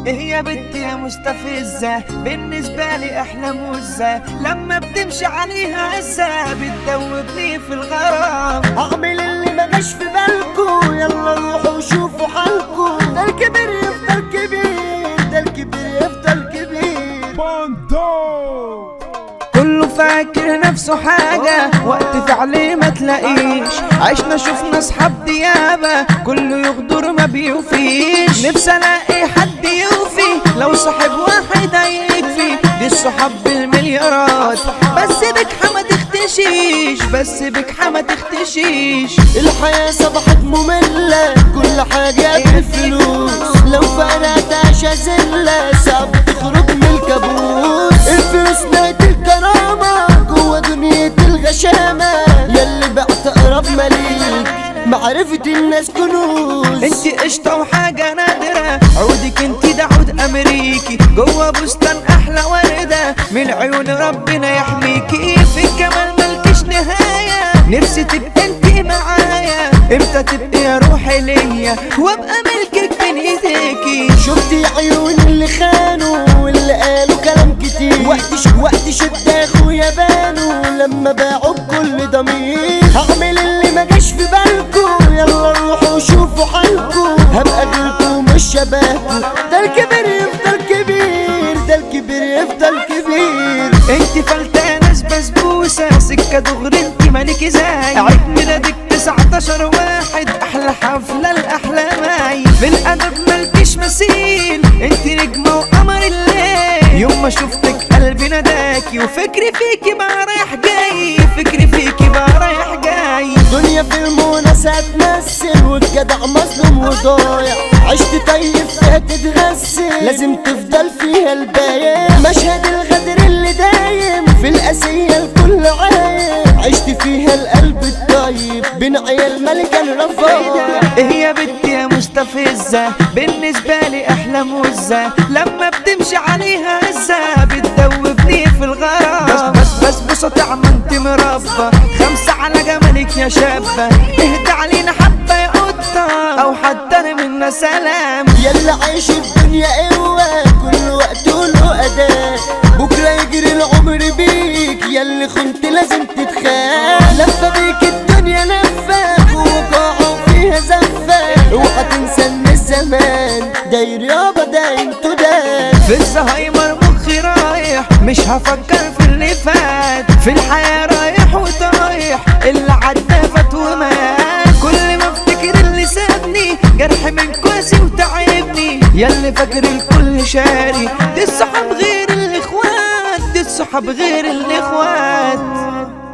ايه يا بنت يا مستفزة بالنسبة لي احلى مزة لما بتمشي عليها عزة بتدوبني في الغرام اعمل اللي ما جاش في بالكو يلا روحوا شوفوا حالكو ده الكبير يفضل كبير ده الكبير يفضل كبير كله فاكر نفسه حاجة وقت فعلي ما تلاقيش عشنا شفنا اصحاب ديابة كله يغدر ما بيوفيش نفسي الاقي حد يوفي لو صاحب واحد هيكفي دي الصحاب بالمليارات بس بك ما تختشيش بس بك ما تختشيش الحياة صبحت مملة كل حاجة بالفلوس لو فرقت عشا زلة صعب تخرج من الكابوس الفلوس نهاية الكرامة جوا دنيا الغشامة ياللي بعت أقرب مليك معرفة الناس كنوز انت قشطة وحاجة نادرة عودك انت ده عود امريكي جوه بستان احلى وردة من عيون ربنا يحميكي في الجمال ملكش نهاية نفسي تبقى انت معايا امتى تبقي يا روحي ليا وابقى ملكك بين ايديكي شفتي عيون اللي خانوا واللي قالوا كلام كتير وقت ش... وقت شد اخويا بانوا لما باعوا بكل ضمير هعمل اللي ما جاش في بالكو يلا روحوا شوفوا حالكو هبقى غيركو مش شبهكو ده الكبير يفضل كبير ده الكبير يفضل كبير انت فلتانة بسبوسة سكة دغري انت مالك زي عيد ميلادك 19 واحد احلى حفلة الاحلى معي في الادب مالكش مثيل انت نجمة وقمر الليل يوم ما شفتك قلبي نداكي وفكري فيكي بقى رايح جاي فكري فيكي بقى رايح جاي دنيا في المونسة تمثل والجدع مظلوم وضايع عشت طيب فيها تتغسل لازم تفضل فيها البايع مشهد الغدر اللي دايم في القاسية الكل عايم عشت فيها القلب الطيب بين عيال ملكة الرفايع ايه يا بنت يا مستفزة بالنسبة لي احلى مزة لما بتمشي عليها عزة بتدوبني في الغرام بس بس بس بصة طعم انت مربى خمسة على جمالك يا شابة اهدى علينا حبة يا قطة او حتى منا سلام يلا عايش الدنيا قوة كل وقت له أداء بكرة يجري العمر بيك ياللي خنت لازم تتخان لفة بيك الدنيا لفة ووقعوا فيها زفة اوعى تنسى ان الزمان داير يابا ده انتو ده في الزهايمر مخي رايح مش هفكر في اللي فات في الحياة رايح وطايح اللي عدى فات ومات كل ما افتكر اللي سابني جرح من كواسي وتعبني ياللي فاكر الكل شاري دي الصحاب غير الاخوات دي الصحاب غير الاخوات